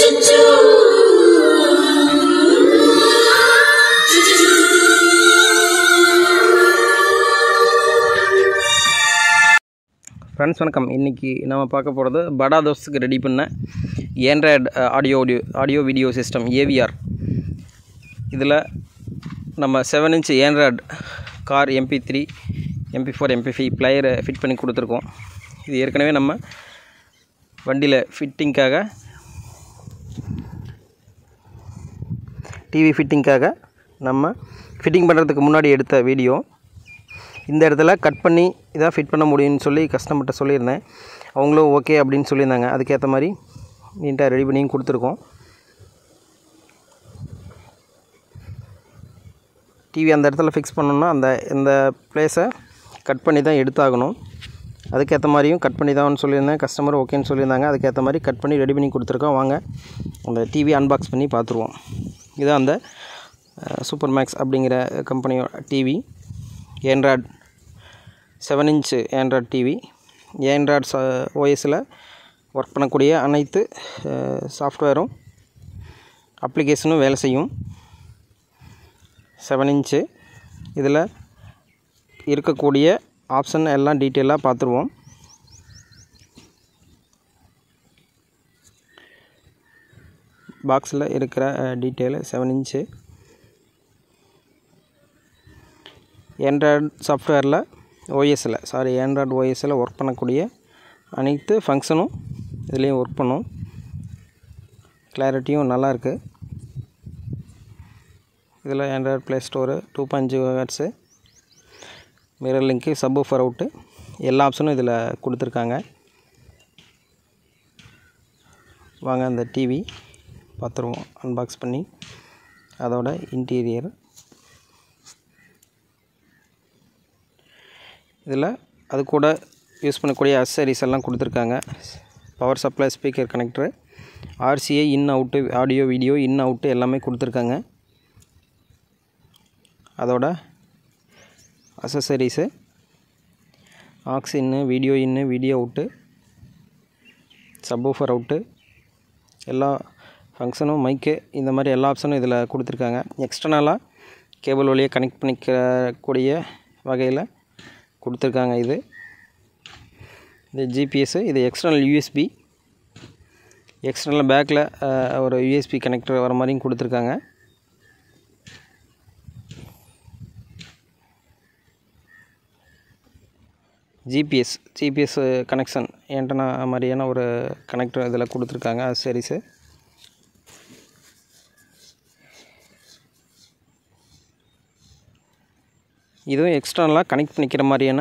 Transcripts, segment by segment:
friends வணக்கம் இன்றைக்கி நம்ம பார்க்க போகிறது படா தோஸ்துக்கு ரெடி பண்ண Android audio audio audio video system AVR இதில் நம்ம seven inch Android car MP three MP four MP five பிளேயரை ஃபிட் பண்ணி கொடுத்துருக்கோம் இது ஏற்கனவே நம்ம வண்டியில் ஃபிட்டிங்க்காக டிவி ஃபிட்டிங்க்காக நம்ம ஃபிட்டிங் பண்ணுறதுக்கு முன்னாடி எடுத்த வீடியோ இந்த இடத்துல கட் பண்ணி இதாக ஃபிட் பண்ண முடியும்னு சொல்லி கஸ்டமர்கிட்ட சொல்லியிருந்தேன் அவங்களும் ஓகே அப்படின்னு சொல்லியிருந்தாங்க அதுக்கேற்ற மாதிரி நீட்டாக ரெடி பண்ணியும் கொடுத்துருக்கோம் டிவி அந்த இடத்துல ஃபிக்ஸ் பண்ணோம்னா அந்த இந்த பிளேஸை கட் பண்ணி தான் எடுத்தாகணும் அதுக்கேற்ற மாதிரியும் கட் பண்ணி தான் சொல்லியிருந்தேன் கஸ்டமர் ஓகேன்னு சொல்லியிருந்தாங்க அதுக்கேற்ற மாதிரி கட் பண்ணி ரெடி பண்ணி கொடுத்துருக்கோம் வாங்க அந்த டிவி அன்பாக்ஸ் பண்ணி பார்த்துருவோம் இதுதான் அந்த சூப்பர் மேக்ஸ் அப்படிங்கிற கம்பெனியோட TV Android seven inch Android TV Android ஓஎஸில் ஒர்க் பண்ணக்கூடிய அனைத்து சாஃப்ட்வேரும் அப்ளிகேஷனும் வேலை செய்யும் செவன் இன்ச்சு இதில் இருக்கக்கூடிய ஆப்ஷன் எல்லாம் டீட்டெயிலாக பார்த்துருவோம் பாக்ஸில் இருக்கிற டீட்டெயிலு செவன் இன்ச்சு ஆண்ட்ராய்டு சாஃப்ட்வேரில் ஓஎஸில் சாரி ஆண்ட்ராய்டு ஓஎஸில் ஒர்க் பண்ணக்கூடிய அனைத்து ஃபங்க்ஷனும் இதுலேயும் ஒர்க் பண்ணும் கிளாரிட்டியும் நல்லாயிருக்கு இதில் Android play store two point zero heads mirror link subwoofer out எல்லா ஆப்ஷனும் இதில் கொடுத்துருக்காங்க வாங்க அந்த டிவி பார்த்துருவோம் அன்பாக்ஸ் பண்ணி அதோட இன்டீரியர் இதில் அது கூட யூஸ் பண்ணக்கூடிய அசரிஸ் எல்லாம் கொடுத்துருக்காங்க power supply speaker connector RCI in out audio video in out எல்லாமே கொடுத்துருக்காங்க அதோட accessories aux in video in video out subwoofer out எல்லா ஃபங்க்ஷனும் மைக்கு இந்த மாதிரி எல்லா ஆப்ஷனும் இதில் கொடுத்துருக்காங்க எக்ஸ்டர்னலாக கேபிள் வழியாக கனெக்ட் பண்ணிக்கக்கூடிய வகையில் கொடுத்துருக்காங்க இது இது ஜிபிஎஸ்ஸு இது எக்ஸ்டர்னல் யூஎஸ்பி எக்ஸ்டர்னல் பேக்கில் ஒரு யூஎஸ்பி கனெக்டர் வர மாதிரியும் கொடுத்துருக்காங்க ஜிபிஎஸ் ஜிபிஎஸ் கனெக்ஷன் ஏன்டனா மாதிரியான ஒரு கனெக்டர் இதில் கொடுத்துருக்காங்க அது சரி சார் இதுவும் எக்ஸ்டர்னலாக கனெக்ட் பண்ணிக்கிற மாதிரியான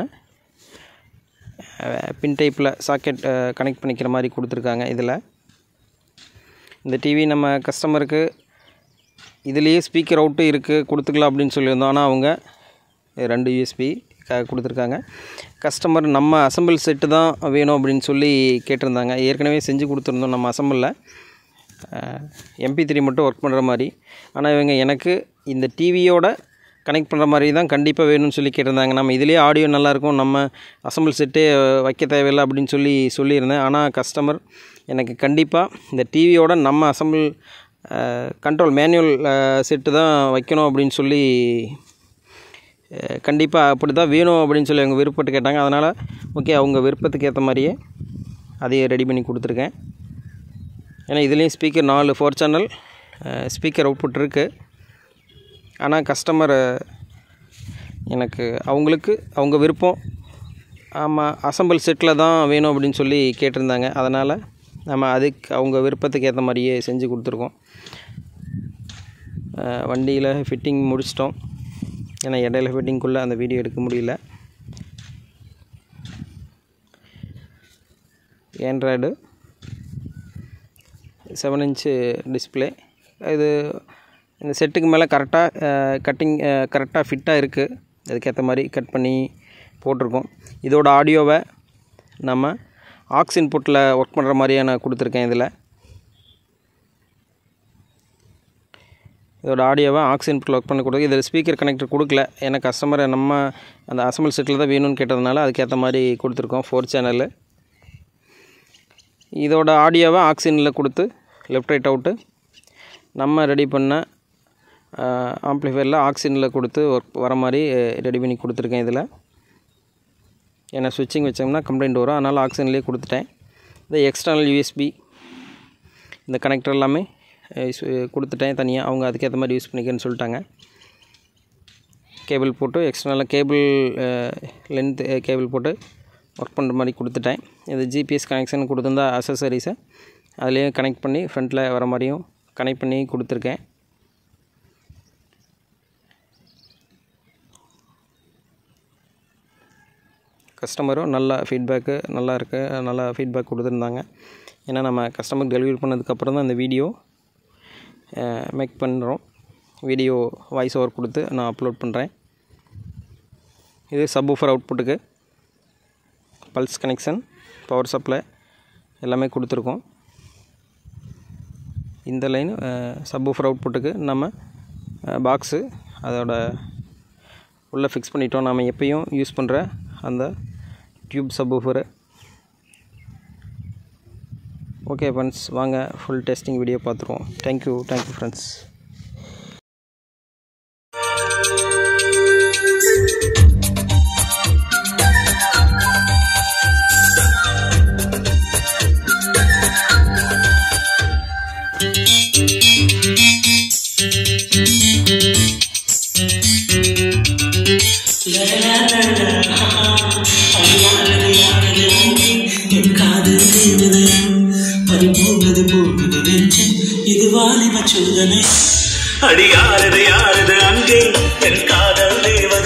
பின் டைப்பில் சாக்கெட் கனெக்ட் பண்ணிக்கிற மாதிரி கொடுத்துருக்காங்க இதில் இந்த டிவி நம்ம கஸ்டமருக்கு இதுலேயே ஸ்பீக்கர் அவுட்டு இருக்குது கொடுத்துக்கலாம் அப்படின்னு சொல்லியிருந்தோம் ஆனால் அவங்க ரெண்டு யூஎஸ்பி கொடுத்துருக்காங்க கஸ்டமர் நம்ம அசம்பிள் செட்டு தான் வேணும் அப்படின்னு சொல்லி கேட்டிருந்தாங்க ஏற்கனவே செஞ்சு கொடுத்துருந்தோம் நம்ம அசம்பிளில் எம்பி த்ரீ மட்டும் ஒர்க் பண்ணுற மாதிரி ஆனால் இவங்க எனக்கு இந்த டிவியோட கனெக்ட் பண்ணுற மாதிரி தான் கண்டிப்பாக வேணும்னு சொல்லி கேட்டிருந்தாங்க நம்ம இதிலே ஆடியோ நல்லாயிருக்கும் நம்ம அசம்பிள் செட்டே வைக்க தேவையில்லை அப்படின்னு சொல்லி சொல்லியிருந்தேன் ஆனால் கஸ்டமர் எனக்கு கண்டிப்பாக இந்த டிவியோட நம்ம அசம்பிள் கண்ட்ரோல் மேனுவல் செட்டு தான் வைக்கணும் அப்படின்னு சொல்லி கண்டிப்பாக அப்படி தான் வேணும் அப்படின்னு சொல்லி அவங்க விருப்பப்பட்டு கேட்டாங்க அதனால் ஓகே அவங்க விருப்பத்துக்கு ஏற்ற மாதிரியே அதையே ரெடி பண்ணி கொடுத்துருக்கேன் ஏன்னா இதுலேயும் ஸ்பீக்கர் நாலு ஃபோர் சேனல் ஸ்பீக்கர் அவுட்புட் இருக்குது ஆனால் கஸ்டமர் எனக்கு அவங்களுக்கு அவங்க விருப்பம் ஆமாம் அசம்பிள் செட்டில் தான் வேணும் அப்படின்னு சொல்லி கேட்டிருந்தாங்க அதனால் நம்ம அதுக்கு அவங்க விருப்பத்துக்கு ஏற்ற மாதிரியே செஞ்சு கொடுத்துருக்கோம் வண்டியில் ஃபிட்டிங் முடிச்சிட்டோம் ஏன்னா இடையில ஃபிட்டிங்குள்ளே அந்த வீடியோ எடுக்க முடியல ஆண்ட்ராய்டு செவன் இன்ச்சு டிஸ்பிளே இது இந்த செட்டுக்கு மேலே கரெக்டாக கட்டிங் கரெக்டாக ஃபிட்டாக இருக்குது அதுக்கேற்ற மாதிரி கட் பண்ணி போட்டிருக்கோம் இதோட ஆடியோவை நம்ம ஆக்ஸ் இன்புட்டில் ஒர்க் பண்ணுற மாதிரியே நான் கொடுத்துருக்கேன் இதில் இதோட ஆடியோவை ஆக்ஸ் இன்புட்டில் ஒர்க் பண்ணி கொடுத்து இதில் ஸ்பீக்கர் கனெக்டர் கொடுக்கல ஏன்னா கஸ்டமரை நம்ம அந்த அசம்பிள் செட்டில் தான் வேணும்னு கேட்டதுனால அதுக்கேற்ற மாதிரி கொடுத்துருக்கோம் ஃபோர் சேனலு இதோட ஆடியோவை ஆக்சினில் கொடுத்து லெஃப்ட் ரைட் அவுட்டு நம்ம ரெடி பண்ண ஆம்ப்ளிஃபையரில் ஆக்சிஜனில் கொடுத்து ஒர்க் வர மாதிரி ரெடி பண்ணி கொடுத்துருக்கேன் இதில் ஏன்னா ஸ்விட்சிங் வச்சோம்னா கம்ப்ளைண்ட் வரும் அதனால் ஆக்சிஜன்லேயே கொடுத்துட்டேன் இந்த எக்ஸ்டர்னல் யூஎஸ்பி இந்த கனெக்டர் எல்லாமே அஹ், ஸ்- கொடுத்துட்டேன் தனியாக அவங்க அதுக்கேற்ற மாதிரி யூஸ் பண்ணிக்கன்னு சொல்லிட்டாங்க கேபிள் போட்டு எக்ஸ்டர்னலாக கேபிள் லென்த் கேபிள் போட்டு ஒர்க் பண்ணுற மாதிரி கொடுத்துட்டேன் இது ஜிபிஎஸ் கனெக்ஷன் கொடுத்துருந்தா அசசரிஸை அதுலேயே கனெக்ட் பண்ணி ஃப்ரண்ட்டில் வர மாதிரியும் கனெக்ட் பண்ணி கொடுத்துருக்கேன் கஸ்டமரும் நல்ல ஃபீட்பேக்கு நல்லா இருக்கு நல்லா ஃபீட்பேக் கொடுத்துருந்தாங்க ஏன்னா நம்ம கஸ்டமர் டெலிவரி பண்ணதுக்கப்புறம் தான் இந்த வீடியோ மேக் பண்ணுறோம் வீடியோ வாய்ஸ் ஓவர் கொடுத்து நான் அப்லோட் பண்ணுறேன் இது சப்வூஃபர் அவுட்புட்டுக்கு பல்ஸ் கனெக்ஷன் பவர் சப்ளை எல்லாமே கொடுத்துருக்கோம் இந்த லைன் சப்வூஃபர் அவுட்புட்டுக்கு நம்ம பாக்ஸு அதோட உள்ளே ஃபிக்ஸ் பண்ணிட்டோம் நாம் எப்பயும் யூஸ் பண்ணுற அந்த டியூப் சப்வூஃபரு ஓகே ஃப்ரெண்ட்ஸ் வாங்க ஃபுல் டெஸ்டிங் வீடியோ பார்த்துருவோம் தேங்க்யூ தேங்க்யூ ஃப்ரெண்ட்ஸ் என் காதல் தேவதை பறிபோவது போகுது நெஞ்சம் இது வாலிப சோதனை அடி யாரது யாரது அங்கே என் காதல் தேவதை